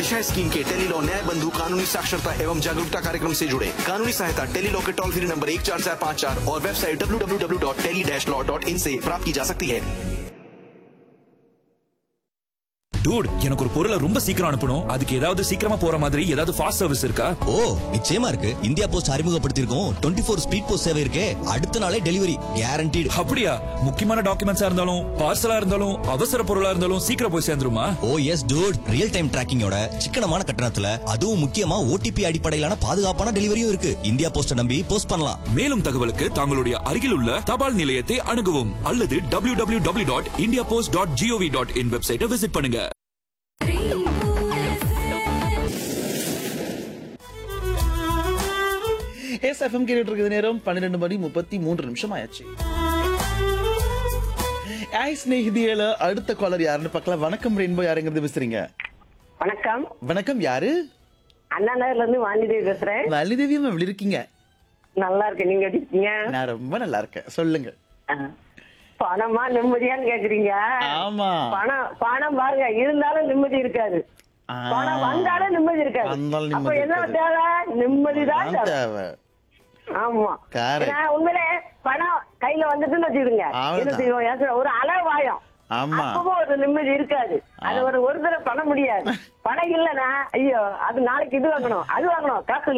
गुजारिश है स्कीम के टेलीलॉ न्याय बंधु कानूनी साक्षरता एवं जागरूकता कार्यक्रम से जुड़े कानूनी सहायता टेलीलॉ के टोल फ्री नंबर एक चार चार पाँच चार और website W W W dot tele dash law dot in से प्राप्त की जा सकती है டூட் எனக்கு ஒரு பொருளை ரொம்ப சீக்கிரம் அனுப்பணும் அதுக்கு ஏதாவது சீக்கிரமா போற மாதிரி ஏதாவது ஃபாஸ்ட் சர்வீஸ் இருக்கா ஓ நிச்சயமா இருக்கு இந்தியா போஸ்ட் அறிமுகப்படுத்தியிருக்கோம் டுவெண்ட்டி ஃபோர் ஸ்பீட் போஸ்ட் சேவை இருக்கே அடுத்த நாளே டெலிவரி கேரண்டீடு அப்படியா முக்கியமான டாக்குமெண்ட்ஸா இருந்தாலும் பார்சலா இருந்தாலும் அவசர பொருளா இருந்தாலும் சீக்கிரம் போய் சேர்ந்துருமா oh yes dude real time டிராக்கிங்கோட சிக்கனமான கட்டணத்துல அதுவும் முக்கியமா ஓடிபி அடிப்படையிலான பாதுகாப்பான டெலிவரியும் இருக்கு இந்தியா போஸ்ட நம்பி போஸ்ட் பண்ணலாம் மேலும் தகவலுக்கு தங்களுடைய அருகில் உள்ள தபால் நிலையத்தை அணுகவும் அல்லது W W W dot India post dot GOV dot in வெப்சைட்டை விசிட் பண்ணுங்க எஸ் எஃப்எம் கேட்டுட்டு இருக்குது நேரம் பன்னிரெண்டு மணி முப்பத்தி மூன்று நிமிஷம் ஆயாச்சு ஐ ஸ்நேகிதியில அடுத்த காலர் யாருன்னு பார்க்கலாம் வணக்கம் ரெயின்போ யாருங்கிறது பேசுறீங்க வணக்கம் வணக்கம் யாரு அண்ணா நகர்ல இருந்து வாணிதேவி பேசுறேன் லலிதேவி மேம் எப்படி இருக்கீங்க நல்லா இருக்கேன் நீங்க எப்படி இருக்கீங்க நான் ரொம்ப நல்லா இருக்கேன் சொல்லுங்க ஆ. பணமா நிம்மதியான்னு கேக்குறீங்க ஆமா பணம் பணம் பாருங்க இருந்தாலும் நிம்மதி இருக்காது ஆ. பணம் வந்தாலும் நிம்மதி இருக்காது வந்தாலும் அப்ப நிம்மதி என்ன இருக்காது. தேவை நிம்மதிதான் அதான் தேவை தேவை ஆமா Correct. ஏன்னா உண்மையிலே பணம் கையில வந்துட்டுன்னு வச்சுக்கிடுங்க என்ன அவ்வளவுதான். செய்வோம் ஏன் சொல்ல, ஒரு அளவாயம் ஆமா அப்பவும் ஒரு நிம்மதி இருக்காது அது ஒரு ஒரு தடவை பண்ண முடியாது பணம் இல்லைன்னா ஐயோ அது நாளைக்கு இது வாங்கணும் அது வாங்கணும் காசு